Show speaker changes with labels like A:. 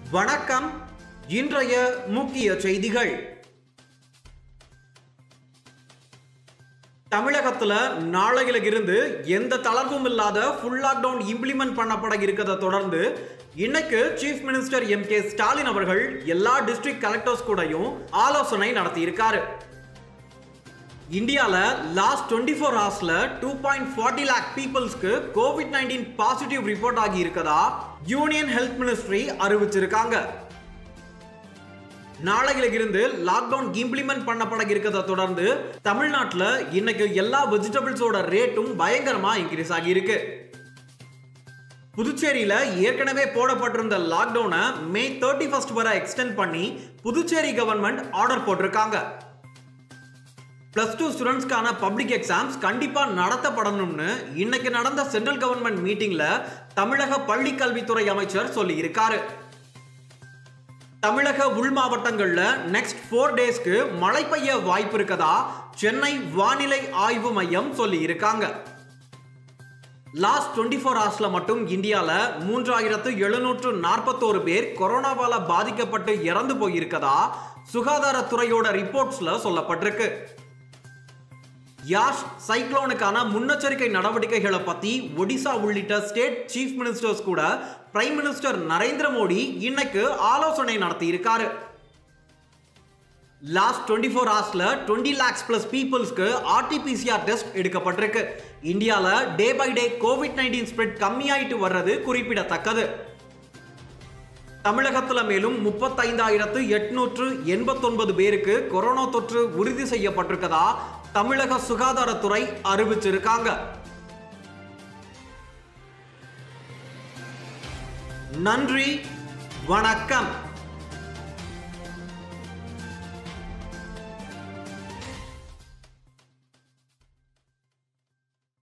A: வணக்கம் இன்றைய முக்கிய செய்திகள் தமிழகத்துல நாளையில இருந்து எந்த தளர்வும் இல்லாத ஃபுல் லாக்டவுன் இம்ப்ளிமெண்ட் பண்ணப்பட இருக்கிறத தொடர்ந்து இன்னைக்கு chief minister M K Stalin அவர்கள் எல்லா டிஸ்ட்ரிக்ட் கலெக்டர்ஸ் கூடயும் ஆலோசனை நடத்தி இருக்காரு இந்தியால லாஸ்ட் டுவெண்ட்டி ஃபோர் ஹவர்ஸ்ல டூ பாயிண்ட் ஃபார்ட்டி லேக் பீப்புள்ஸ்க்கு கோவிட் நைன்டீன் பாசிட்டிவ் ரிப்போர்ட் ஆகி இருக்கதா யூனியன் ஹெல்த் மினிஸ்ட்ரி அறிவிச்சிருக்காங்க நாளையில இருந்து லாக்டவுன் இம்ப்ளிமெண்ட் பண்ணப்பட இருக்கிறத தொடர்ந்து தமிழ்நாட்டில் இன்னைக்கு எல்லா வெஜிடபிள்ஸோட ரேட்டும் பயங்கரமா இன்க்ரீஸ் ஆகியிருக்கு புதுச்சேரியில ஏற்கனவே போடப்பட்டிருந்த லாக்டவுனை மே தேர்ட்டி ஃபர்ஸ்ட் வரை எக்ஸ்டெண்ட் பண்ணி புதுச்சேரி கவர்மெண்ட் ஆர்டர் போட்டிருக்காங்க பிளஸ் டூ ஸ்டூடெண்ட்ஸ்க்கான பப்ளிக் எக்ஸாம்ஸ் கண்டிப்பா நடத்தப்படணும்னு இன்னைக்கு நடந்த சென்ட்ரல் கவர்மெண்ட் மீட்டிங்ல தமிழக பள்ளி கல்வித்துறை அமைச்சர் சொல்லி இருக்காரு தமிழக உள் மாவட்டங்கள்ல நெக்ஸ்ட் ஃபோர் டேஸ்க்கு மழை பெய்ய வாய்ப்பு இருக்கதா சென்னை வானிலை ஆய்வு மையம் சொல்லி இருக்காங்க லாஸ்ட் டுவெண்ட்டி ஃபோர் ஹவர்ஸ்ல மட்டும் இந்தியால மூன்றாயிரத்து எழுநூற்று நாற்பத்தோரு பேர் கொரோனாவால பாதிக்கப்பட்டு இறந்து போயிருக்கதா சுகாதாரத்துறையோட ரிப்போர்ட்ஸ்ல சொல்லப்பட்டிருக்கு யாஷ் சைக்ளோனுக்கான முன்னெச்சரிக்கை நடவடிக்கைகளை பத்தி ஒடிசா உள்ளிட்ட ஸ்டேட் சீஃப் மினிஸ்டர்ஸ் கூட பிரைம் மினிஸ்டர் நரேந்திர மோடி இன்னைக்கு ஆலோசனை நடத்தி இருக்காரு லாஸ்ட் டுவெண்ட்டி ஃபோர் ஹவர்ஸ்ல டுவெண்ட்டி லேக்ஸ் பிளஸ் பீப்புள்ஸ்க்கு ஆர்டிபிசிஆர் டெஸ்ட் எடுக்கப்பட்டிருக்கு இந்தியாவில் day by day covid nineteen spread கம்மியாயிட்டு வர்றது குறிப்பிடத்தக்கது தமிழகத்தில் மேலும் முப்பத்தைந்தாயிரத்து எட்நூற்று எண்பத்தொன்பது பேருக்கு கொரோனா தொற்று உறுதி செய்யப்பட்டிருக்கதா தமிழக சுகாதாரத்துறை அறிவிச்சிருக்காங்க நன்றி வணக்கம்